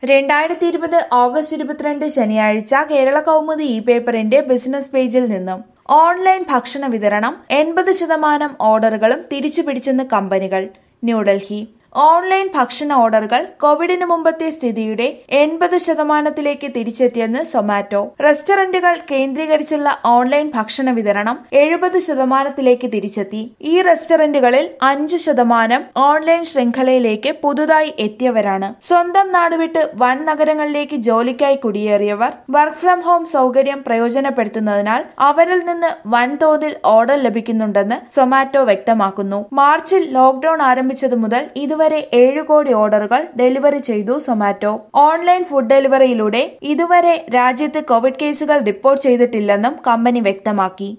രണ്ടായിരത്തി ഇരുപത് ഓഗസ്റ്റ് ഇരുപത്തിരണ്ട് ശനിയാഴ്ച കേരള കൗമുദി ഇ പേപ്പറിന്റെ ബിസിനസ് പേജിൽ നിന്നും ഓൺലൈൻ ഭക്ഷണ വിതരണം എൺപത് ശതമാനം ഓർഡറുകളും തിരിച്ചുപിടിച്ചെന്ന് കമ്പനികൾ ന്യൂഡൽഹി ഓൺലൈൻ ഭക്ഷണ ഓർഡറുകൾ കോവിഡിന് മുമ്പത്തെ സ്ഥിതിയുടെ എൺപത് ശതമാനത്തിലേക്ക് തിരിച്ചെത്തിയെന്ന് സൊമാറ്റോ റെസ്റ്റോറന്റുകൾ കേന്ദ്രീകരിച്ചുള്ള ഓൺലൈൻ ഭക്ഷണ വിതരണം എഴുപത് ശതമാനത്തിലേക്ക് തിരിച്ചെത്തി ഈ റെസ്റ്റോറന്റുകളിൽ അഞ്ചു ശതമാനം ഓൺലൈൻ ശൃംഖലയിലേക്ക് പുതുതായി എത്തിയവരാണ് സ്വന്തം നാടുവിട്ട് വൻ നഗരങ്ങളിലേക്ക് ജോലിക്കായി കുടിയേറിയവർ വർക്ക് ഫ്രം ഹോം സൗകര്യം പ്രയോജനപ്പെടുത്തുന്നതിനാൽ അവരിൽ നിന്ന് വൻതോതിൽ ഓർഡർ ലഭിക്കുന്നുണ്ടെന്ന് സൊമാറ്റോ വ്യക്തമാക്കുന്നു മാർച്ചിൽ ലോക്ഡൌൺ ആരംഭിച്ചതു മുതൽ ഇതുവരെ ഏഴ് കോടി ഓർഡറുകൾ ഡെലിവറി ചെയ്തു സൊമാറ്റോ ഓൺലൈൻ ഫുഡ് ഡെലിവറിയിലൂടെ ഇതുവരെ രാജ്യത്ത് കോവിഡ് കേസുകൾ റിപ്പോർട്ട് ചെയ്തിട്ടില്ലെന്നും കമ്പനി വ്യക്തമാക്കി